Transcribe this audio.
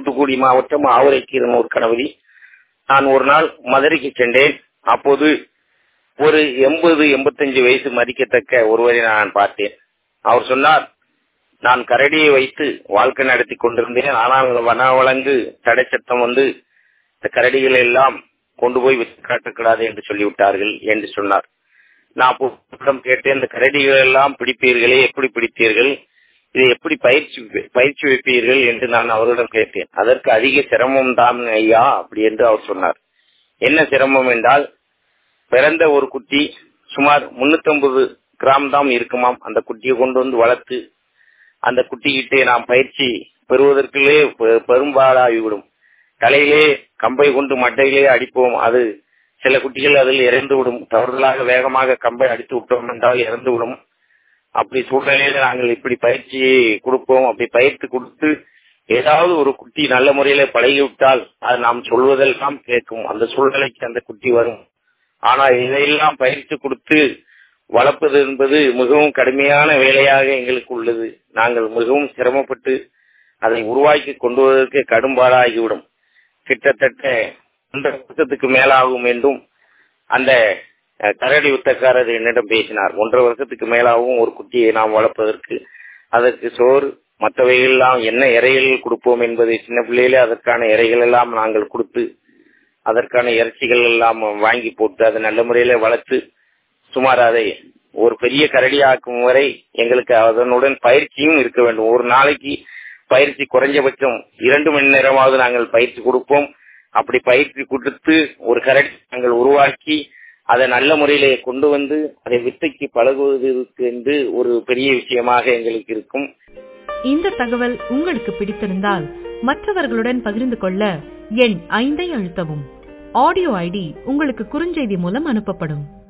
தூத்துக்குடி மாவட்டம் ஆவரைக்கீரனூர் கணபதி நான் ஒரு நாள் மதுரைக்கு சென்றேன் அப்போது ஒரு எண்பது எண்பத்தஞ்சு வயசு மதிக்கத்தக்க ஒருவரை நான் பார்த்தேன் அவர் சொன்னார் நான் கரடியை வைத்து வாழ்க்கை நடத்தி கொண்டிருந்தேன் ஆனால் வனவழங்கு தடை சட்டம் வந்து இந்த கரடிகளை எல்லாம் கொண்டு போய் விட்டு காட்டக்கூடாது என்று சொல்லிவிட்டார்கள் என்று சொன்னார் நான் அப்போ கேட்டேன் இந்த கரடிகள் எல்லாம் பிடிப்பீர்களே எப்படி பிடித்தீர்கள் இதை எப்படி பயிற்சி பயிற்சி வைப்பீர்கள் என்று நான் அவரிடம் கேட்டேன் அதற்கு அதிக சிரமம் தான் ஐயா அப்படி என்று அவர் சொன்னார் என்ன சிரமம் என்றால் பிறந்த ஒரு குட்டி சுமார் முன்னூத்தி கிராம் தான் இருக்குமாம் அந்த குட்டியை கொண்டு வந்து வளர்த்து அந்த குட்டிகிட்டே நாம் பயிற்சி பெறுவதற்குள்ளே பெரும்பாலாகிவிடும் தலையிலே கம்பை கொண்டு மட்டையிலே அடிப்போம் அது சில குட்டிகள் அதில் இறந்து விடும் தவறுதலாக வேகமாக கம்பை அடித்து விட்டோம் என்றால் இறந்து விடும் அப்படி சூழ்நிலையில நாங்கள் இப்படி பயிற்சியை கொடுப்போம் அப்படி பயிற்சி கொடுத்து ஏதாவது ஒரு குட்டி நல்ல முறையில பழகிவிட்டால் அது நாம் சொல்வதெல்லாம் கேட்கும் அந்த சூழ்நிலைக்கு அந்த குட்டி வரும் ஆனா இதையெல்லாம் பயிற்சி கொடுத்து வளர்ப்பது என்பது மிகவும் கடுமையான வேலையாக எங்களுக்கு உள்ளது நாங்கள் மிகவும் சிரமப்பட்டு அதை உருவாக்கி கொண்டு வருவதற்கு கடும்பாடாகிவிடும் கிட்டத்தட்ட ஒன்றரை வருஷத்துக்கு மேலாகும் என்றும் அந்த கரடி யுத்தக்காரர் என்னிடம் பேசினார் ஒன்றரை வருஷத்துக்கு மேலாகவும் ஒரு குட்டியை நாம் வளர்ப்பதற்கு அதற்கு சோறு மற்றவைகள் எல்லாம் என்ன இறைகள் கொடுப்போம் என்பதை சின்ன பிள்ளையிலே அதற்கான இறைகள் எல்லாம் நாங்கள் கொடுத்து அதற்கான இறைச்சிகள் எல்லாம் வாங்கி போட்டு அதை நல்ல முறையில வளர்த்து சுமார் அதை ஒரு பெரிய கரடி ஆக்கும் வரை எங்களுக்கு அதனுடன் பயிற்சியும் இருக்க வேண்டும் ஒரு நாளைக்கு பயிற்சி குறைஞ்சபட்சம் இரண்டு மணி நேரமாவது நாங்கள் பயிற்சி கொடுப்போம் அப்படி பயிற்சி கொடுத்து ஒரு கரடி நாங்கள் உருவாக்கி அதை நல்ல முறையிலே கொண்டு வந்து அதை வித்தைக்கு பழகுவதற்கு என்று ஒரு பெரிய விஷயமாக எங்களுக்கு இருக்கும் இந்த தகவல் உங்களுக்கு பிடித்திருந்தால் மற்றவர்களுடன் பகிர்ந்து கொள்ள எண் ஐந்தை அழுத்தவும் ஆடியோ ஐடி உங்களுக்கு குறுஞ்செய்தி மூலம் அனுப்பப்படும்